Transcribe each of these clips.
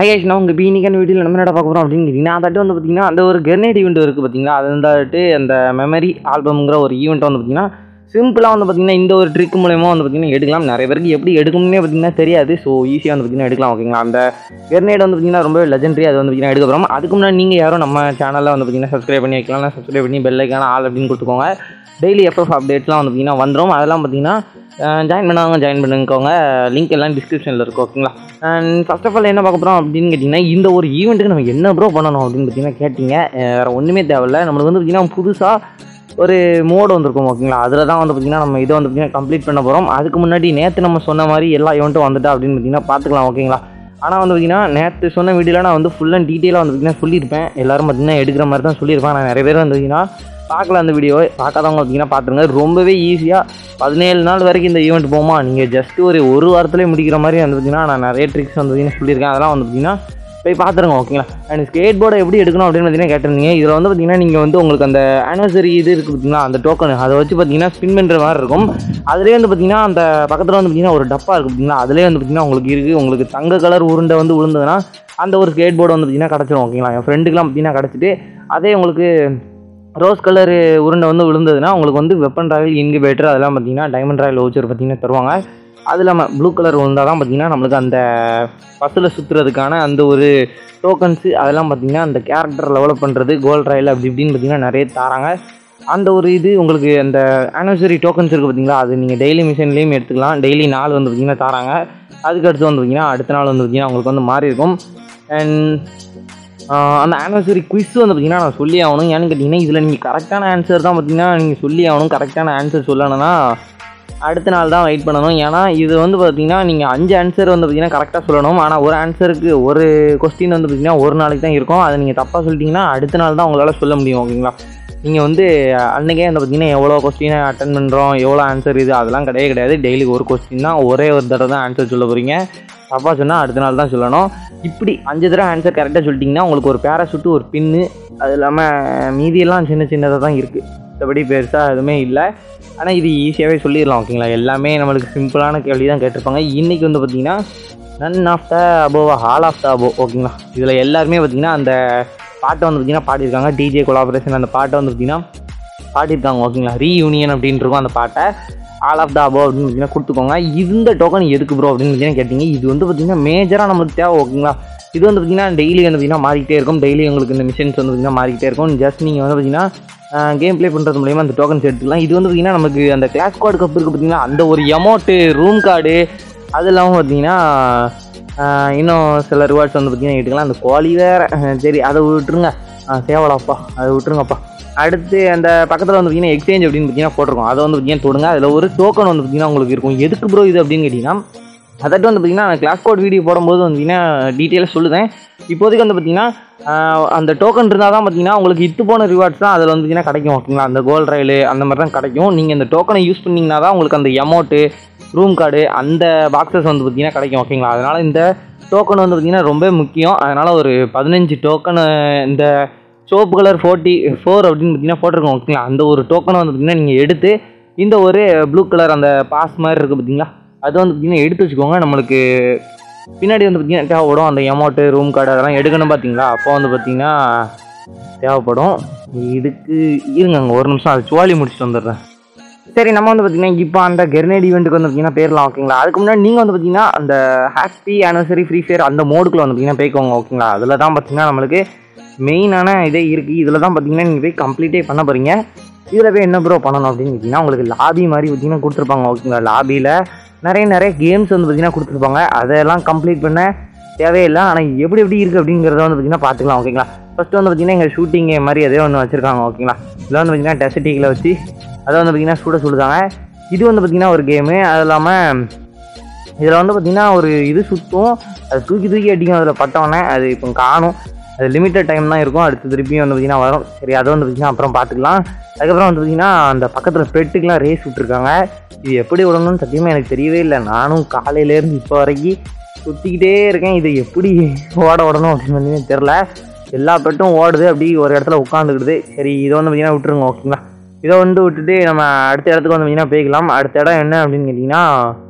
ஐயாஷ் நான் உங்கள் பீனிக்கான வீடியோவில் நம்ம என்ன பார்க்க போகிறோம் அப்படின்னு கேட்டிங்கன்னா அதாட்டு வந்து பார்த்தீங்கன்னா அந்த ஒரு கெர்னேட் ஈவெண்ட் இருக்குது பார்த்தீங்களா அது வந்துட்டு அந்த மெமரி ஆல்பம்ங்கிற ஒரு ஈவெண்ட் வந்து பார்த்தீங்கன்னா சிம்பிளாக வந்து பார்த்தீங்கன்னா இந்த ஒரு ட்ரிக் மூலயமா வந்து பார்த்தீங்கன்னா எடுக்கலாம் நிறைய பேருக்கு எப்படி எடுக்கணும்னே பார்த்தீங்கன்னா தெரியாது ஸோ ஈஸியாக வந்து பார்த்தீங்கன்னா எடுக்கலாம் ஓகேங்களா அந்த கெர்னேட் வந்து பார்த்தீங்கன்னா ரொம்ப லெஜெண்டரி அது வந்து பார்த்தீங்கன்னா எடுக்க போகிறோம் அதுக்கு முன்னாடி நீங்கள் யாரும் நம்ம சேனலில் வந்து பார்த்தீங்கன்னா சப்ஸ்கிரைப் பண்ணி வைக்கலாம் சப்ஸ்கிரைப் பண்ணி பெல் ஐக்கான ஆல் அப்படின்னு கொடுத்துக்கோங்க டெய்லி எஃப்எஃப் அப்டேட்ஸ்லாம் வந்து பார்த்தீங்கன்னா வந்துடும் அதெல்லாம் பார்த்தீங்கன்னா ஜாயின் பண்ணாங்க ஜாயின் பண்ணிக்கோங்க லிங்க் எல்லாம் டிஸ்கிரிப்ஷனில் இருக்கும் ஓகேங்களா அண்ட் ஃபர்ஸ்ட் ஆஃப் ஆல் என்ன பார்க்க போகிறோம் அப்படின்னு கேட்டிங்கன்னா இந்த ஒரு ஈவெண்ட்டுக்கு நம்ம என்ன ப்ரோ பண்ணணும் அப்படின்னு பார்த்தீங்கன்னா கேட்டிங்க அஹ் வேறு ஒன்றுமே தேவையில்ல நம்மளுக்கு வந்து பார்த்தீங்கன்னா புதுசாக ஒரு மோடு வந்திருக்கும் ஓகேங்களா அதில் தான் வந்து பார்த்திங்கன்னா நம்ம இதை வந்து பார்த்திங்கன்னா கம்ப்ளீட் பண்ண போகிறோம் அதுக்கு முன்னாடி நேற்று நம்ம சொன்ன மாதிரி எல்லா ஈவெண்ட்டும் வந்துட்டா அப்படின்னு பார்த்தீங்கன்னா பார்த்துக்கலாம் ஓகேங்களா ஆனால் வந்து பார்த்திங்கன்னா நேற்று சொன்ன வீடியோவில் நான் வந்து ஃபுல் அண்ட் டீட்டெயிலாக வந்து பார்த்திங்கன்னா சொல்லியிருப்பேன் எல்லாரும் பார்த்திங்கன்னா எடுக்கிற மாதிரி தான் சொல்லியிருப்பேன் நான் நிறைய பேர் வந்து பார்த்திங்கன்னா பார்க்கல அந்த வீடியோவை பார்க்காதவங்க பார்த்தீங்கன்னா பார்த்துருங்க ரொம்பவே ஈஸியாக பதினேழு நாள் வரைக்கும் இந்த ஈவெண்ட் போமா நீங்கள் ஜஸ்ட் ஒரு ஒரு வாரத்திலே முடிக்கிற மாதிரி வந்து பார்த்திங்கன்னா நான் நிறைய ட்ரிக்ஸ் வந்து பார்த்திங்கன்னா சொல்லியிருக்கேன் அதெல்லாம் வந்து பார்த்திங்கன்னா போய் பார்த்துருங்க ஓகேங்களா அண்ட் ஸ்கேட் போர்டை எப்படி எடுக்கணும் அப்படின்னு பார்த்தீங்கன்னா கேட்டிருந்தீங்க இதில் வந்து பார்த்தீங்கன்னா நீங்கள் வந்து உங்களுக்கு அந்த ஆனிவர்சரி இது இருக்குது பார்த்தீங்களா அந்த டோக்கன் அதை வச்சு பார்த்தீங்கன்னா ஸ்பின் பண்ணுற மாதிரி இருக்கும் அதுலேயே வந்து பார்த்தீங்கன்னா அந்த பக்கத்தில் வந்து பார்த்தீங்கன்னா ஒரு டப்பா இருக்குது பார்த்தீங்களா அதுலேயே வந்து பார்த்தீங்கன்னா உங்களுக்கு இருக்குது உங்களுக்கு தங்க கலர் உருண்டை வந்து விழுந்ததுன்னா அந்த ஒரு ஸ்கேட் போர்டு வந்து பார்த்தீங்கன்னா கிடச்சிரும் ஓகேங்களா என் ஃப்ரெண்டுக்கெலாம் பார்த்தீங்கன்னா கிடச்சிட்டு அதே உங்களுக்கு ரோஸ் கலர் உருண்டை வந்து விழுந்ததுன்னா உங்களுக்கு வந்து வெப்பன் ராயல் இன்குபேட்டர் அதெல்லாம் பார்த்தீங்கன்னா டைமண்ட் ராயல் வவுச்சர் பார்த்தீங்கன்னா தருவாங்க அது இல்லாமல் ப்ளூ கலர் விழுந்தால் தான் பார்த்தீங்கன்னா நம்மளுக்கு அந்த பஸ்ஸில் சுற்றுறதுக்கான அந்த ஒரு டோக்கன்ஸு அதெல்லாம் பார்த்தீங்கன்னா அந்த கேரக்டர் டெவலப் பண்ணுறது கோல்ட் ராயல் அப்படி இப்படின்னு பார்த்தீங்கன்னா நிறைய தராங்க அந்த ஒரு இது உங்களுக்கு அந்த ஆனிவர்சரி டோக்கன்ஸ் இருக்குது பார்த்தீங்களா அது நீங்கள் டெய்லி மிஷின்லேயும் எடுத்துக்கலாம் டெய்லி நாள் வந்து பார்த்தீங்கன்னா தராங்க அதுக்கு அடுத்து வந்து பார்த்தீங்கன்னா அடுத்த நாள் வந்து பார்த்தீங்கன்னா உங்களுக்கு வந்து மாறி இருக்கும் அண்ட் அந்த ஆனிவர்சரி குவிஸ் வந்து பார்த்தீங்கன்னா நான் சொல்லி ஆகணும் ஏன்னு கேட்டிங்கன்னா இதில் நீங்கள் கரெக்டான ஆன்சர் தான் பார்த்தீங்கன்னா நீங்கள் சொல்லி ஆகணும் கரெக்டான ஆன்சர் சொல்லணும்னா அடுத்த நாள் தான் வெயிட் பண்ணணும் ஏன்னா இது வந்து பார்த்தீங்கன்னா நீங்கள் அஞ்சு ஆன்சர் வந்து பார்த்தீங்கன்னா கரெக்டாக சொல்லணும் ஆனால் ஒரு ஆன்சருக்கு ஒரு கொஸ்டின் வந்து பார்த்தீங்கன்னா ஒரு நாளைக்கு தான் இருக்கும் அதை நீங்கள் தப்பாக சொல்லிட்டீங்கன்னா அடுத்த நாள் தான் உங்களால் சொல்ல முடியும் ஓகேங்களா நீங்கள் வந்து அன்றைக்கே வந்து பார்த்தீங்கன்னா எவ்வளோ கொஸ்டினை அட்டன் பண்ணுறோம் எவ்வளோ ஆன்சர் இது அதெல்லாம் கிடையவே கிடையாது டெய்லி ஒரு கொஸ்டின் தான் ஒரே ஒரு தடவை தான் ஆன்சர் சொல்ல போகிறீங்க தப்பாக சொன்னால் அடுத்த நாள் தான் சொல்லணும் இப்படி அஞ்சு தடவை ஆன்சர் கரெக்டாக சொல்லிட்டிங்கன்னா உங்களுக்கு ஒரு பேராசூட்டு ஒரு பின்னு அது இல்லாமல் மீதியெல்லாம் சின்ன சின்னதாக தான் இருக்குது மற்றபடி பெருசாக எதுவுமே இல்லை ஆனால் இது ஈஸியாகவே சொல்லிடலாம் ஓகேங்களா எல்லாமே நம்மளுக்கு சிம்பிளான கேள்வி தான் கேட்டிருப்பாங்க இன்றைக்கி வந்து பார்த்திங்கன்னா none of the above all of the above ஓகேங்களா இதில் எல்லாருமே பார்த்திங்கன்னா அந்த பாட்டை வந்து பார்த்திங்கன்னா பாடியிருக்காங்க டிஜே கொலாபரேஷன் அந்த பாட்டை வந்து பார்த்திங்கன்னா பாடியிருக்காங்க ஓகேங்களா ரீயூனியன் அப்படின்ட்டு இருக்கும் அந்த பாட்டை ஆல் ஆஃப் த அபோ அப்படின்னு பார்த்தீங்கன்னா கொடுத்துக்கோங்க இந்த டோக்கன் எதுக்கு ப்ரோ அப்படின்னு பார்த்தீங்கன்னா கேட்டிங்க இது வந்து பார்த்திங்கன்னா மேஜராக நம்மளுக்கு தேவை ஓகேங்களா இது வந்து பார்த்திங்கன்னா டெய்லி வந்து பார்த்திங்கன்னா மாறிக்கிட்டே இருக்கும் டெய்லி உங்களுக்கு இந்த மிஷின்ஸ் வந்து பார்த்திங்கன்னா மாறிக்கிட்டே இருக்கும் ஜஸ்ட் நீங்கள் வந்து பார்த்திங்கன்னா கேம் ப்ளே பண்ணுறது மூலியமாக அந்த டோக்கன்ஸ் எடுத்துக்கலாம் இது வந்து பார்த்திங்கன்னா நமக்கு அந்த கிளாஸ் கார்டு கப் இருக்குது பார்த்திங்கன்னா அந்த ஒரு எமௌண்ட்டு ரூம் கார்டு அது இல்லாமல் பார்த்திங்கன்னா ஆஹ் இன்னும் சில ரிவார்ட்ஸ் வந்து பார்த்திங்கன்னா எடுக்கலாம் அந்த குவாலி வேறு சரி அதை விட்டுருங்க சேவலாப்பா அதை விட்டுருங்கப்பா அடுத்து அந்த பக்கத்தில் வந்து பார்த்திங்கன்னா எக்ஸ்சேஞ்ச் அப்படின்னு பார்த்தீங்கன்னா போட்டிருக்கோம் அதை வந்து பார்த்திங்கன்னா தொடுங்க அதில் ஒரு டோக்கன் வந்து பார்த்திங்கன்னா உங்களுக்கு இருக்கும் எதுக்கு ப்ரோ இது அப்படின்னு கேட்டிங்கன்னா அதாட்டு வந்து பார்த்திங்கன்னா கிளாஸ் கோட் வீடியோ போடும்போது வந்து பார்த்திங்கன்னா டீட்டெயிலாக சொல்லுதேன் இப்போதைக்கு வந்து பார்த்திங்கன்னா ஆஹ் அந்த டோக்கன் இருந்தால் தான் பார்த்திங்கன்னா உங்களுக்கு இத்து போன ரிவார்ட்ஸ் தான் அதில் வந்து பார்த்திங்கன்னா கிடைக்கும் ஓகேங்களா அந்த கோல்ட் ரயிலு அந்த மாதிரி தான் கிடைக்கும் நீங்கள் இந்த டோக்கனை யூஸ் பண்ணிங்கன்னா தான் உங்களுக்கு அந்த எமௌண்ட்டு ரூம் கார்டு அந்த பாக்ஸஸ் வந்து பார்த்திங்கன்னா கிடைக்கும் ஓகேங்களா அதனால் இந்த டோக்கன் வந்து பார்த்திங்கன்னா ரொம்ப முக்கியம் அதனால் ஒரு பதினஞ்சு டோக்கன் இந்த சோப்பு கலர் ஃபோர்ட்டி ஃபோர் அப்படின்னு பார்த்தீங்கன்னா போட்டிருக்கோம் ஓகேங்களா அந்த ஒரு டோக்கனை வந்து பார்த்திங்கன்னா நீங்கள் எடுத்து இந்த ஒரு ப்ளூ கலர் அந்த பாஸ் மாதிரி இருக்குது பார்த்தீங்களா அது வந்து பார்த்திங்கன்னா எடுத்து வச்சுக்கோங்க நம்மளுக்கு பின்னாடி வந்து பார்த்திங்கன்னா தேவைப்படும் அந்த எமௌண்ட்டு ரூம் கார்டு அதெல்லாம் எடுக்கணும் பார்த்தீங்களா அப்போ வந்து பார்த்திங்கன்னா தேவைப்படும் இதுக்கு இருங்க அங்கே ஒரு நிமிஷம் அது சுவாலி முடிச்சுட்டு வந்துடுறேன் சரி நம்ம வந்து பார்த்திங்கன்னா இப்போ அந்த கெர்னேட் ஈவெண்ட்டுக்கு வந்து பார்த்திங்கன்னா பேர்லாம் ஓகேங்களா அதுக்கு முன்னாடி நீங்கள் வந்து பார்த்திங்கன்னா அந்த ஹாப்பி ஆனிவர்சரி ஃப்ரீ ஃபயர் அந்த மோடுக்குள்ள வந்து பார்த்திங்கன்னா போய்க்கோங்க ஓகேங்களா அதில் தான் பார்த்திங்கன்னா நம்மளுக்கு மெயினான இதே இருக்குது இதில் தான் பார்த்திங்கன்னா நீங்கள் போய் கம்ப்ளீட்டே பண்ண போகிறீங்க இதில் போய் என்ன ப்ரோ பண்ணணும் அப்படின்னு கேட்டிங்கன்னா உங்களுக்கு லாபி மாதிரி பார்த்திங்கன்னா கொடுத்துருப்பாங்க ஓகேங்களா லாபியில் நிறைய நிறைய கேம்ஸ் வந்து பார்த்திங்கன்னா கொடுத்துருப்பாங்க அதெல்லாம் கம்ப்ளீட் பண்ண தேவையில்லை ஆனால் எப்படி எப்படி இருக்குது அப்படிங்கிறத வந்து பார்த்திங்கன்னா பார்த்துக்கலாம் ஓகேங்களா ஃபஸ்ட்டு வந்து பார்த்திங்கன்னா எங்கள் ஷூட்டிங் மாதிரி அதே ஒன்று வச்சுருக்காங்க ஓகேங்களா இதில் வந்து பார்த்திங்கன்னா டெசட்டிக்கில் வச்சு அதை வந்து பார்த்திங்கன்னா சுட சுடுதாங்க இது வந்து பார்த்திங்கன்னா ஒரு கேமு அது இல்லாமல் இதில் வந்து பார்த்திங்கன்னா ஒரு இது சுற்றும் அது தூக்கி தூக்கி அடிக்கும் அதில் பட்டவொடனே அது இப்போ காணும் அது லிமிட்டட் டைம் தான் இருக்கும் அடுத்து திருப்பியும் வந்து பார்த்திங்கன்னா வரும் சரி அதை வந்து பார்த்திங்கன்னா அப்புறம் பார்த்துக்கலாம் அதுக்கப்புறம் வந்து பார்த்திங்கன்னா அந்த பக்கத்தில் பெட்டுக்கெலாம் ரேஸ் விட்ருக்காங்க இது எப்படி விடணும்னு சத்தியமாக எனக்கு தெரியவே இல்லை நானும் காலையிலேருந்து இப்போ வரைக்கும் சுற்றிக்கிட்டே இருக்கேன் இது எப்படி ஓட விடணும் அப்படின்னு வந்து தெரில எல்லா பெட்டும் ஓடுது அப்படி ஒரு இடத்துல உட்காந்துக்கிடுது சரி இதை வந்து பார்த்திங்கன்னா விட்டுருங்க ஓகேங்களா இதை வந்து விட்டுட்டு நம்ம அடுத்த இடத்துக்கு வந்து பார்த்திங்கன்னா போய்க்கலாம் அடுத்த இடம் என்ன அப்படின்னு கேட்டிங்கன்னா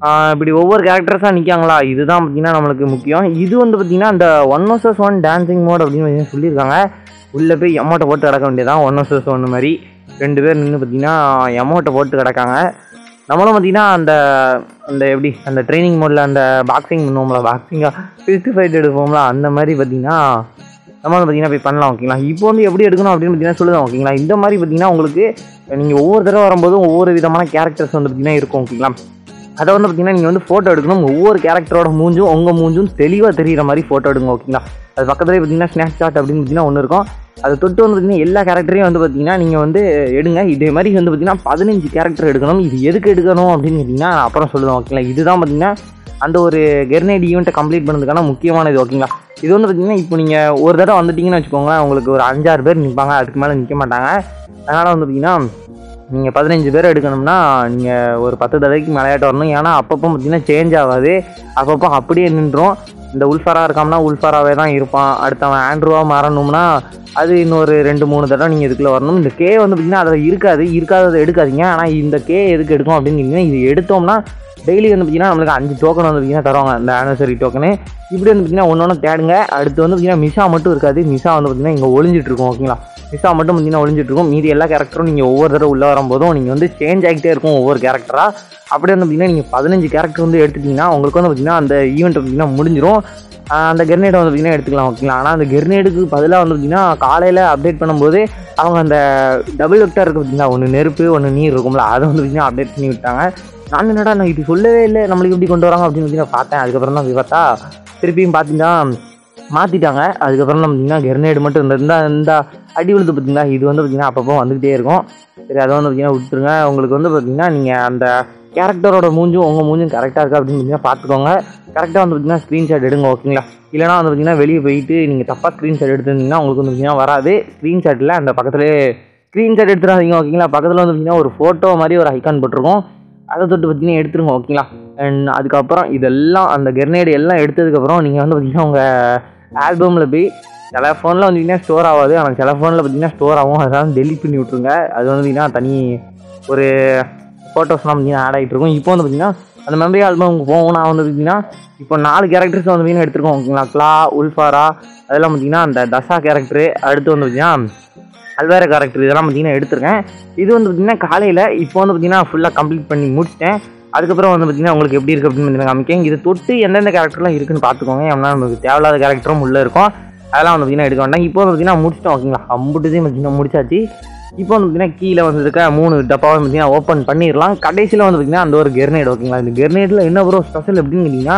ஆஹ் இப்படி ஒவ்வொரு கேரக்டர்ஸாக நிற்காங்களா இதுதான் பார்த்தீங்கன்னா நம்மளுக்கு முக்கியம் இது வந்து பார்த்தீங்கன்னா அந்த one versus one dancing mode அப்படின்னு வந்து சொல்லியிருக்காங்க உள்ளே போய் எமௌண்ட்டை போட்டு கிடக்க வேண்டியதான் ஒன் வர்சஸ் ஒன் மாதிரி ரெண்டு பேர் நின்று பார்த்தீங்கன்னா எமௌண்ட்டை போட்டு கிடக்காங்க நம்மளும் பார்த்தீங்கன்னா அந்த அந்த எப்படி அந்த ட்ரைனிங் மோடில் அந்த பாக்ஸிங் பண்ணுவோம்ல பாக்ஸிங்காக ஃபிஸ்ட் ஃபைட் எடுப்போம்ல அந்த மாதிரி பார்த்தீங்கன்னா நம்ம வந்து பார்த்தீங்கன்னா போய் பண்ணலாம் ஓகேங்களா இப்போ வந்து எப்படி எடுக்கணும் அப்படின்னு பார்த்தீங்கன்னா சொல்லுதான் ஓகேங்களா இந்த மாதிரி பார்த்தீங்கன்னா உங்களுக்கு நீங்கள் ஒவ்வொரு தடவை வரும்போதும் ஒவ்வொரு விதமான கேரக்டர்ஸ் வந்து பார்த்தீங்கன்னா இருக்கும் ஓகேங்களா அதை வந்து பார்த்தீங்கன்னா நீங்கள் வந்து ஃபோட்டோ எடுக்கணும் ஒவ்வொரு கேரக்டரோட மூஞ்சும் உங்கள் மூஞ்சும் தெளிவாக தெரிகிற மாதிரி ஃபோட்டோ எடுங்க ஓகேங்களா அது பக்கத்துலேயே பார்த்தீங்கன்னா ஸ்னாப் சாட் அப்படின்னு பார்த்தீங்கன்னா ஒன்று இருக்கும் அதை தொட்டு வந்து பார்த்தீங்கன்னா எல்லா கேரக்டரையும் வந்து பார்த்தீங்கன்னா நீங்கள் வந்து எடுங்க இதே மாதிரி வந்து பார்த்தீங்கன்னா பதினஞ்சு கேரக்டர் எடுக்கணும் இது எதுக்கு எடுக்கணும் அப்படின்னு கேட்டிங்கன்னா நான் அப்புறம் சொல்லுவேன் ஓகேங்களா இதுதான் பார்த்தீங்கன்னா அந்த ஒரு கெர்னைட் ஈவெண்ட்டை கம்ப்ளீட் பண்ணதுக்கான முக்கியமானது ஓகேங்களா இது வந்து பார்த்தீங்கன்னா இப்போ நீங்கள் ஒரு தடவை வந்துட்டீங்கன்னு வச்சுக்கோங்களேன் உங்களுக்கு ஒரு அஞ்சாறு பேர் நிற்பாங்க அதுக்கு மேலே நிற்க மாட்டாங்க அதனால் வந்து பார்த்தீங்கன்னா நீங்கள் பதினஞ்சு பேர் எடுக்கணும்னா நீங்கள் ஒரு பத்து தடவைக்கு விளையாட்டு வரணும் ஏன்னா அப்பப்போ பார்த்தீங்கன்னா சேஞ்ச் ஆகாது அப்பப்போ அப்படியே நின்றோம் இந்த உல்ஃபாரா இருக்காம்னா உல்ஃபாராவே தான் இருப்பான் அடுத்தவன் ஆண்ட்ரூவாக மாறணும்னா அது இன்னொரு ரெண்டு மூணு தடவை நீங்கள் இதுக்குள்ளே வரணும் இந்த கே வந்து பார்த்தீங்கன்னா அதில் இருக்காது இருக்காததை எடுக்காதீங்க ஆனால் இந்த கே எதுக்கு எடுக்கும் அப்படின்னு கேட்டிங்கன்னா இது எடுத்தோம்னா டெய்லி வந்து பார்த்தீங்கன்னா நம்மளுக்கு அஞ்சு டோக்கன் வந்து பார்த்தீங்கன்னா தருவாங்க இந்த ஆனிவர்சரி டோக்கனு இப்படி வந்து பார்த்தீங்கன்னா ஒன்று ஒன்று தேடுங்க அடுத்து வந்து பார்த்தீங்கன்னா மிஷா மட்டும் இருக்காது மிஷா வந்து பார்த்தீங்கன்னா இங்கே ஒளிஞ்சிட்டு இருக்கும் ஓகேங்களா மிஷா மட்டும் பார்த்தீங்கன்னா ஒளிஞ்சிட்டு இருக்கும் மீதி எல்லா கேரக்டரும் நீங்கள் ஒவ்வொரு தடவை உள்ளே வரும்போதும் நீங்கள் வந்து சேஞ்ச் ஆகிட்டே இருக்கும் ஒவ்வொரு கேரக்டராக அப்படியே வந்து பார்த்தீங்கன்னா நீங்கள் பதினஞ்சு கேரக்டர் வந்து எடுத்துட்டீங்கன்னா உங்களுக்கு வந்து பார்த்தீங்கன்னா அந்த ஈவெண்ட் பார்த்தீங்கன்னா முடிஞ்சிரும் ஆஹ் அந்த கெர்னேடை வந்து பார்த்தீங்கன்னா எடுத்துக்கலாம் ஓகேங்களா ஆனால் அந்த கெர்னேடுக்கு பதிலாக வந்து பார்த்தீங்கன்னா காலையில் அப்டேட் பண்ணும்போது அவங்க அந்த டபுள் வெக்டர் இருக்குது பார்த்தீங்களா ஒன்று நெருப்பு ஒன்று நீர் இருக்கும்ல அதை வந்து பார்த்தீங்கன்னா அப்டேட் பண்ணி விட்டாங்க நான் என்னடா நான் இது சொல்லவே இல்லை நம்மளுக்கு எப்படி கொண்டு வராங்க அப்படின்னு சொல்லி நான் பார்த்தேன் அதுக்கப்புறம் தான் போய் பார்த்தா திருப்பியும் பார்த்தீங்கன்னா மாற்றிட்டாங்க அதுக்கப்புறம் தான் பார்த்தீங்கன்னா கெர்னேடு மட்டும் இந்த இந்த இந்த அடி விழுந்து பார்த்தீங்களா இது வந்து பார்த்தீங்கன்னா அப்பப்போ வந்துக்கிட்டே இருக்கும் சரி அதை வந்து பார்த்தீங்கன்னா விட்டுருங்க உங்களுக்கு வந்து பார்த்தீங்கன்னா நீங்கள் அந்த கேரக்டரோட மூஞ்சும் உங்கள் மூஞ்சும் கரெக்டாக இருக்கா அப்படின்னு பார்த்தீங்கன்னா பார்த்துக்கோங்க கரெக்டாக வந்து பார்த்தீங்கன்னா ஸ்க்ரீன்ஷாட் எடுங்க ஓகேங்களா இல்லைனா வந்து பார்த்தீங்கன்னா வெளியே போயிட்டு நீங்கள் தப்பாக ஸ்க்ரீன்ஷாட் எடுத்துருந்தீங்கன்னா உங்களுக்கு வந்து பார்த்தீங்கன்னா வராது ஸ்க்ரீன்ஷாட்டில் அந்த பக்கத்துலேயே ஸ்க்ரீன்ஷாட் எடுத்துடாதீங்க ஓகேங்களா பக்கத்தில் வந்து பார்த்தீங்கன்னா ஒரு ஃபோட்டோ மாதிரி ஒரு ஐக்கான் போட்டிருக்கும் அதை தொட்டு பார்த்தீங்கன்னா எடுத்துருங்க ஓகேங்களா அண்ட் அதுக்கப்புறம் இதெல்லாம் அந்த கெர்னேடு எல்லாம் எடுத்ததுக்கப்புறம் நீங்கள் வந்து பார்த்தீங்கன்னா உங்கள் ஆல்பமில் போய் சில ஃபோனில் வந்தீங்கன்னா ஸ்டோர் ஆகாது ஆனால் சில ஃபோனில் பார்த்தீங்கன்னா ஸ்டோர் ஆகும் அதெல்லாம் டெலிட் பண்ணி விட்ருங்க அது வந்து பார்த்தீங்கன்னா தனி ஒரு ஃபோட்டோஸ்லாம் பார்த்தீங்கன்னா ஆட் ஆகிட்டு இருக்கும் இப்போ வந்து பார்த்தீங்கன்னா அந்த மெமரி ஆல்பம் போகும் நான் வந்து பார்த்தீங்கன்னா இப்போ நாலு கேரக்டர்ஸ் வந்து பார்த்தீங்கன்னா எடுத்துருக்கோம் ஓகேங்களா கிளா உல்ஃபாரா அதெல்லாம் பார்த்தீங்கன்னா அந்த தசா கேரக்டரு அடுத்து வந்து பார்த்தீங்கன்னா அல்வேர கேரக்டர் இதெல்லாம் பார்த்தீங்கன்னா எடுத்திருக்கேன் இது வந்து பார்த்தீங்கன்னா காலையில் இப்போ வந்து பார்த்தீங்கன்னா ஃபுல்லாக கம்ப்ளீட் பண்ணி முடிச்சிட்டேன் அதுக்கப்புறம் வந்து பார்த்தீங்கன்னா உங்களுக்கு எப்படி இருக்குது அப்படின்னு பார்த்தீங்கன்னா காமிக்கேன் இது தொட்டு எந்தெந்த கேரக்டர்லாம் இருக்குன்னு பார்த்துக்கோங்க ஏன்னா நமக்கு தேவையில்லாத கேரக்டரும் உள்ளே இருக்கும் அதெல்லாம் வந்து பார்த்தீங்கன்னா எடுக்க வேண்டாம் இப்போ வந்து பார்த்தீங்கன்னா முடிச்சிட்டோம் ஓகேங்களா அம்புட்டுதையும் பார்த்தீங்கன்னா முடிச்சாச்சு இப்போ வந்து பார்த்தீங்கன்னா கீழே வந்து இருக்க மூணு டப்பாவை பார்த்தீங்கன்னா ஓப்பன் பண்ணிடலாம் கடைசியில் வந்து பார்த்தீங்கன்னா அந்த ஒரு கெர்னேட் ஓகேங்களா இந்த கெர்னேட்டில் என்ன ப்ரோ ஸ்பெஷல் எப்படின்னு கேட்டிங்கன்னா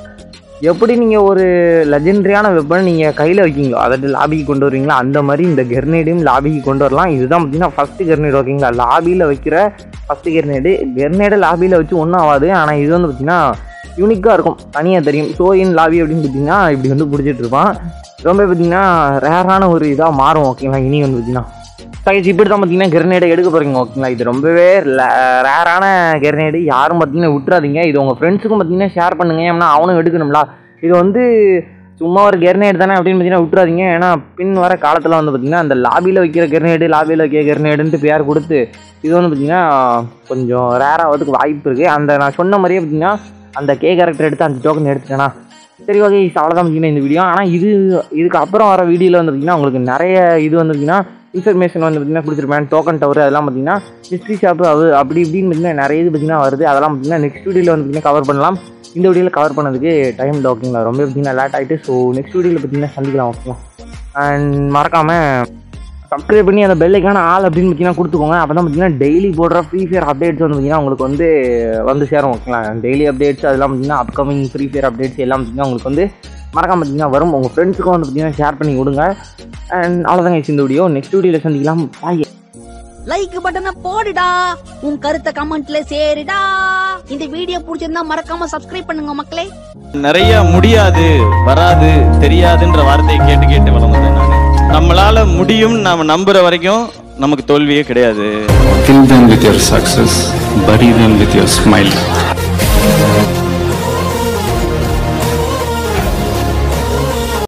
எப்படி நீங்கள் ஒரு லெஜெண்டரியான வெப்பன் நீங்கள் கையில் வைக்கீங்களோ அதாவது லாபிக்கு கொண்டு வருவீங்களா அந்த மாதிரி இந்த கெர்னேடையும் லாபிக்கு கொண்டு வரலாம் இதுதான் பார்த்தீங்கன்னா ஃபஸ்ட்டு கெர்னேட் ஓகேங்களா லாபியில் வைக்கிற ஃபஸ்ட்டு கெர்னேடு கெர்னேடை லாபியில் வச்சு ஒன்றும் ஆகாது ஆனால் இது வந்து பார்த்தீங்கன்னா யூனிக்காக இருக்கும் தனியாக தெரியும் ஸோ இன் லாபி அப்படின்னு பார்த்தீங்கன்னா இப்படி வந்து பிடிச்சிட்டு இருப்பான் ரொம்ப பார்த்தீங்கன்னா ரேரான ஒரு இதாக மாறும் ஓகேங்களா இனி வந்து பார்த்தீங்கன்னா சைஸ் இப்படி தான் பார்த்தீங்கன்னா கெர்னேடை எடுக்க போகிறீங்க ஓகேங்களா இது ரொம்பவே ரேரான கெர்னேடு யாரும் பார்த்தீங்கன்னா விட்டுறாதீங்க இது உங்கள் ஃப்ரெண்ட்ஸுக்கும் பார்த்தீங்கன்னா ஷேர் பண்ணுங்க ஏன்னா அவனும் எடுக்கணும்ல இது வந்து சும்மா ஒரு கெர்னேடு தானே அப்படின்னு பார்த்தீங்கன்னா விட்டுறாதீங்க ஏன்னா பின் வர காலத்தில் வந்து பார்த்தீங்கன்னா அந்த லாபியில் வைக்கிற கெர்னேடு லாபியில் வைக்கிற கெர்னேடுன்ட்டு பேர் கொடுத்து இது வந்து பார்த்தீங்கன்னா கொஞ்சம் ரேராகிறதுக்கு வாய்ப்பு இருக்குது அந்த நான் சொன்ன மாதிரியே பார்த்தீங்கன்னா அந்த கே கேரக்டர் எடுத்து அந்த டோக்கன் எடுத்துட்டேனா சரி ஓகே அவ்வளோதான் பார்த்தீங்கன்னா இந்த வீடியோ ஆனால் இது இதுக்கு அப்புறம் வர வீடியோவில் வந்து பார்த்தீங்கன்னா உங்களுக்கு நிறைய இது வந்து பார்த்தீங்கன்னா இன்ஃபர்மேஷன் வந்து பார்த்தீங்கன்னா கொடுத்துருப்பேன் டோக்கன் டவர் அதெல்லாம் பார்த்தீங்கன்னா ஹிஸ்ட்ரி ஷாப்பு அது அப்படி இப்படின்னு பார்த்தீங்கன்னா நிறைய இது பார்த்தீங்கன்னா வருது அதெல்லாம் பார்த்தீங்கன்னா நெக்ஸ்ட் வீடியோவில் வந்து பார்த்தீங்கன்னா கவர் பண்ணலாம் இந்த வீடியோவில் கவர் பண்ணதுக்கு டைம் ஓகேங்களா ரொம்ப பார்த்தீங்கன்னா லேட் ஆகிட்டு ஸோ நெக்ஸ்ட் வீடியோவில் பார்த்தீங்கன்னா சந்திக்கலாம் ஓகேங்களா அண்ட் மறக்காமல் சப்ஸ்கிரைப் பண்ணி அந்த பெல்லைக்கான ஆள் அப்படின்னு பார்த்தீங்கன்னா கொடுத்துக்கோங்க அப்போ தான் பார்த்தீங்கன்னா டெய்லி போடுற ஃப்ரீ ஃபயர் அப்டேட்ஸ் வந்து பார்த்தீங்கன்னா உங்களுக்கு வந்து வந்து சேரும் ஓகேங்களா டெய்லி அப்டேட்ஸ் அதெல்லாம் பார்த்தீங்கன்னா அப்கமிங் ஃப்ரீ ஃபயர் அப்டேட்ஸ் எல்லாம் பார்த்தீங்கன்னா உங்களுக்கு வந்து மறக்காம பார்த்தீங்கன்னா வரும் உங்கள் ஃப்ரெண்ட்ஸுக்கும் வந்து பார்த்தீங்கன்னா ஷேர் பண்ணி கொடுங்க அண்ட் அவ்வளோதாங்க இந்த வீடியோ நெக்ஸ்ட் வீடியோவில் சந்திக்கலாம் பாய் லைக் பட்டனை போடுடா உன் கருத்தை கமெண்ட்ல சேருடா இந்த வீடியோ பிடிச்சிருந்தா மறக்காம சப்ஸ்கிரைப் பண்ணுங்க மக்களே நிறைய முடியாது வராது தெரியாதுன்ற வார்த்தையை கேட்டு கேட்டு வளர்ந்தேன் நான் நம்மளால முடியும் நாம நம்புற வரைக்கும் நமக்கு தோல்வியே கிடையாது Kill them with your success, bury them with your smile.